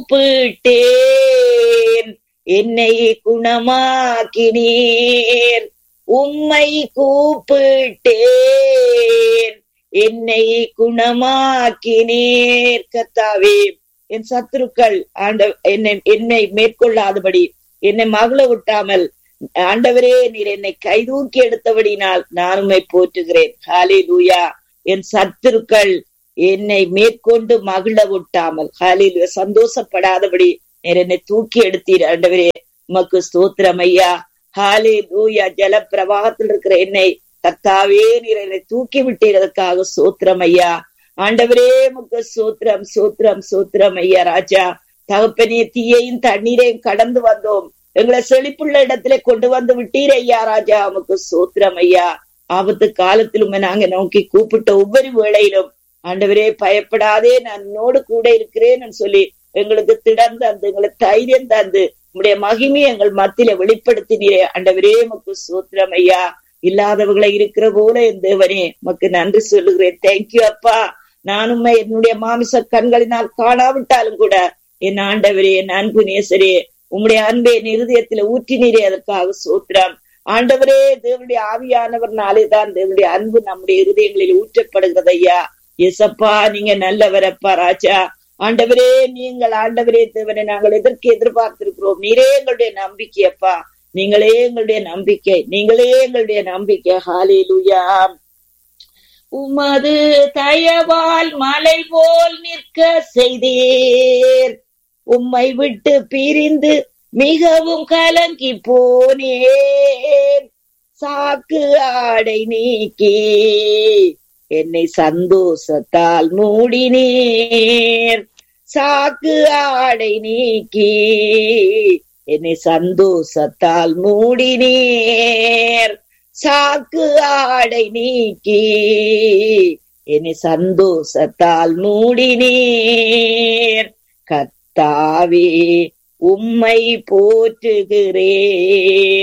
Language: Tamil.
கூப்பிட்டேன் என்னை குணமாக்கினீர் உம்மை கூப்பிட்டேன் என்னை குணமாக்கினீர் கத்தாவே என் சத்துருக்கள் ஆண்ட என்னை என்னை மேற்கொள்ளாதபடி என்னை மகள விட்டாமல் ஆண்டவரே நீர் என்னை கைதூக்கி எடுத்தபடினால் நான் உம்மை போற்றுகிறேன் ஹாலே லூயா என் சத்துருக்கள் என்னை மேற்கொண்டு மகிழ விட்டாமல் ஹாலில் சந்தோஷப்படாதபடி நீர் என்னை தூக்கி எடுத்தீர் ஆண்டவரே உமக்கு ஸ்தோத்திரம் ஐயா ஹாலே லூயா ஜல பிரவாகத்தில் இருக்கிற என்னை கத்தாவே நீர் என்னை தூக்கி விட்டதற்காக சோத்திரம் ஐயா ஆண்டவரே முக்க சோத்திரம் சோத்திரம் சோத்திரம் ஐயா ராஜா தகப்பனே தீயையும் தண்ணீரையும் கடந்து வந்தோம் எங்களை செழிப்புள்ள இடத்துல கொண்டு வந்து விட்டீர் ஐயா ராஜா உமக்கு சோத்திரம் ஐயா ஆபத்து காலத்திலும் நாங்க நோக்கி கூப்பிட்ட ஒவ்வொரு வேளையிலும் ஆண்டவரே பயப்படாதே நான் உன்னோடு கூட இருக்கிறேன்னு சொல்லி எங்களுக்கு திடம் தந்து எங்களுக்கு தைரியம் தந்து உங்களுடைய மகிமையை எங்கள் மத்தியில வெளிப்படுத்தினீரே ஆண்டவரே உமக்கு சோத்திரம் ஐயா இல்லாதவர்களை இருக்கிற போல என் தேவனே உமக்கு நன்றி சொல்லுகிறேன் தேங்க்யூ அப்பா நானும் என்னுடைய மாமிச கண்களினால் காணாவிட்டாலும் கூட என் ஆண்டவரே என் அன்பு நேசரே உம்முடைய அன்பை என் இருதயத்துல ஊற்றினீரே அதற்காக சோத்திரம் ஆண்டவரே தேவனுடைய ஆவியானவர்னாலே தான் தேவனுடைய அன்பு நம்முடைய இருதயங்களில் ஊற்றப்படுகிறது ஐயா எசப்பா நீங்க நல்லவரப்பா ராஜா ஆண்டவரே நீங்கள் ஆண்டவரே தேவனை நாங்கள் எதற்கு எதிர்பார்த்திருக்கிறோம் நீரே எங்களுடைய நம்பிக்கையப்பா நீங்களே எங்களுடைய நம்பிக்கை நீங்களே எங்களுடைய நம்பிக்கை ஹாலேலுயா உமது தயவால் மலை போல் நிற்க செய்தீர் உம்மை விட்டு பிரிந்து மிகவும் கலங்கி போனேன் சாக்கு ஆடை நீக்கி என்னை சந்தோஷத்தால் மூடினீர் சாக்கு ஆடை நீக்கி என்னை சந்தோஷத்தால் மூடினீர் சாக்கு ஆடை நீக்கி என்னை சந்தோஷத்தால் மூடினீர் கத்தாவே உம்மை போற்றுகிறேன்